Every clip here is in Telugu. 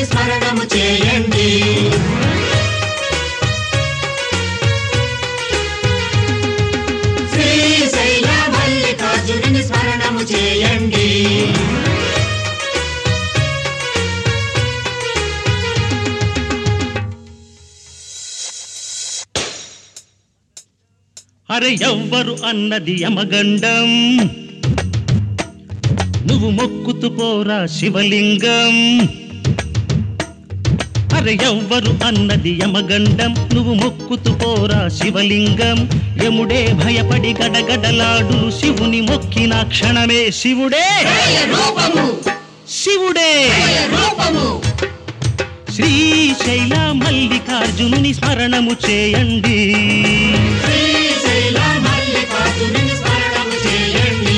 మల్లికార్జునుని స్మరణము చేయండి శ్రీశైల మల్లికార్జునుని స్మరణము చేయండి అరే ఎవ్వరు అన్నది యమగండం నువ్వు మొక్కుతూ పోరా శివలింగం అరే ఎవ్వరు అన్నది యమగండం నువ్వు మొక్కుతూ పోరా శివలింగం యముడే భయపడి గడగడలాడు శివుని మొక్కిన క్షణమే శివుడే జయ రూపము శివుడే జయ రూపము శ్రీశైల మల్లికార్జునుని స్మరణము చేయండి శ్రీశైల మల్లికార్జునుని స్మరణము చేయండి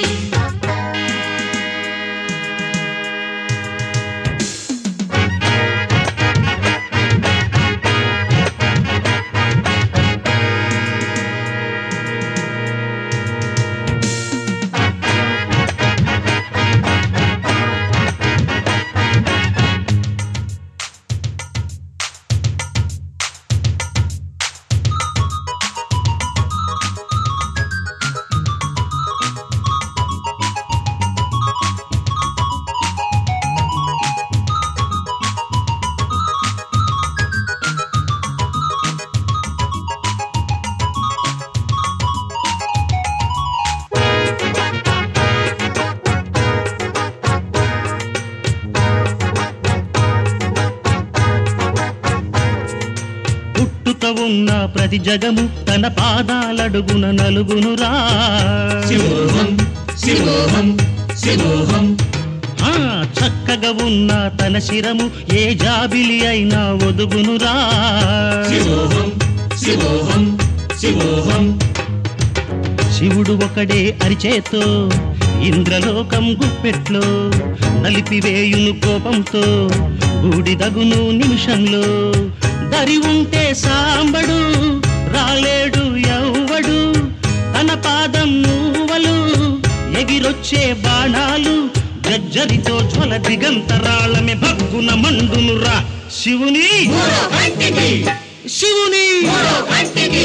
పుట్టుక ఉన్న ప్రతి జగము తన పాదాలడుగున నలుగునురా శివోహం శివోహం శివోహం ఆ చక్కగా ఉన్న తన శిరము ఏ జాబిలి అయినా ఒదుగునురా శివోహం శివోహం శివోహం శివుడు ఒకడే అరిచేతో ఇంద్రలోకం గుప్పెట్లో నలిపివేయును కోపంతో బూడిదగును నిమిషంలో దరి ఉంటే సాంబడు రాలేడు ఎవ్వడు తన పాదం నువ్వలు ఎగిరొచ్చే బాణాలు గజ్జరితో జ్వల దిగంతరాళమే భగ్గున మండునురా శివుని మూడో కంటికి శివుని మూడో కంటికి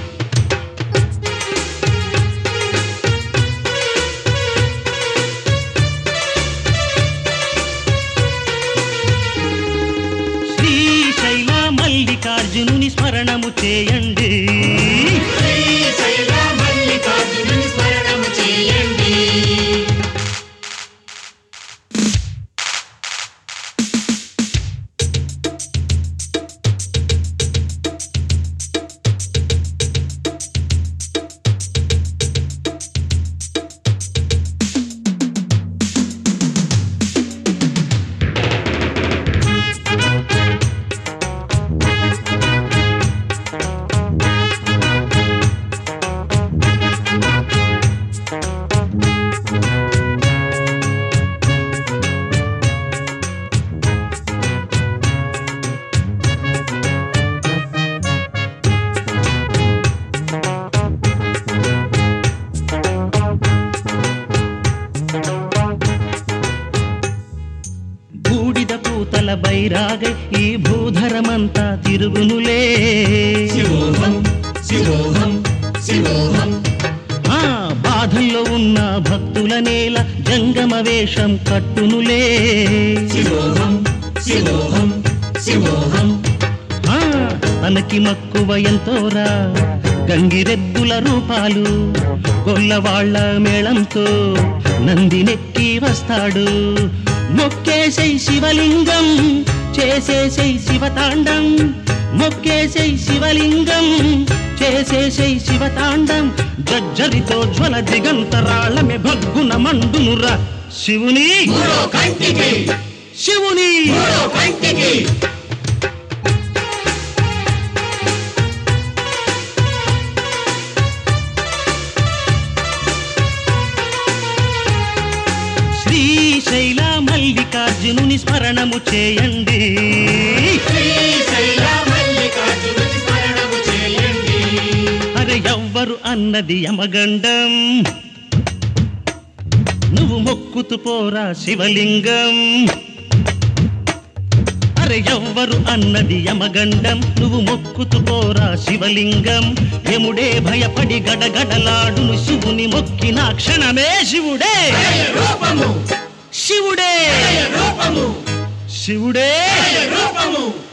శ్రీశైల మల్లికార్జునుని స్మరణము చేయండి శ్రీశైల మల్లికార్జునుని స్మరణము చేయండి బూడిద పూతల బైరాగై ఈ భూధరమంతా తిరుగునులే శివోహం శివోహం శివోహం ఆ బాధల్లో ఉన్న భక్తుల నేల జంగమ వేషం కట్టునులే శివోహం శివోహం శివోహం ఆ తనకి మక్కువ ఎంతోరా గంగిరెద్దుల రూపాలు గొల్లవాళ్ల మేళంతో నందినెక్కి వస్తాడు మొక్కేసై శివలింగం చేసేసై శివతాండం మొక్కేసై శివలింగం చేసేసై శివతాండం జజ్జరితో జ్వల దిగంతరాళమే భగ్గున మండునురా శివుని మూడో కంటికి శివుని మూడో కంటికి శ్రీశైల మల్లికార్జునుని స్మరణము చేయండి శ్రీశైల మల్లికార్జునుని స్మరణము చేయండి అరే ఎవ్వరు అన్నది యమగండం నువ్వు మొక్కుతూ పోరా శివలింగం అరే ఎవ్వరు అన్నది యమగండం నువ్వు మొక్కుతుకోరా శివలింగం యముడే భయపడి గడగడలాడును శివుని మొక్కిన క్షణమే శివుడే జయ రూపము శివుడే జయ రూపము శివుడే జయ రూపము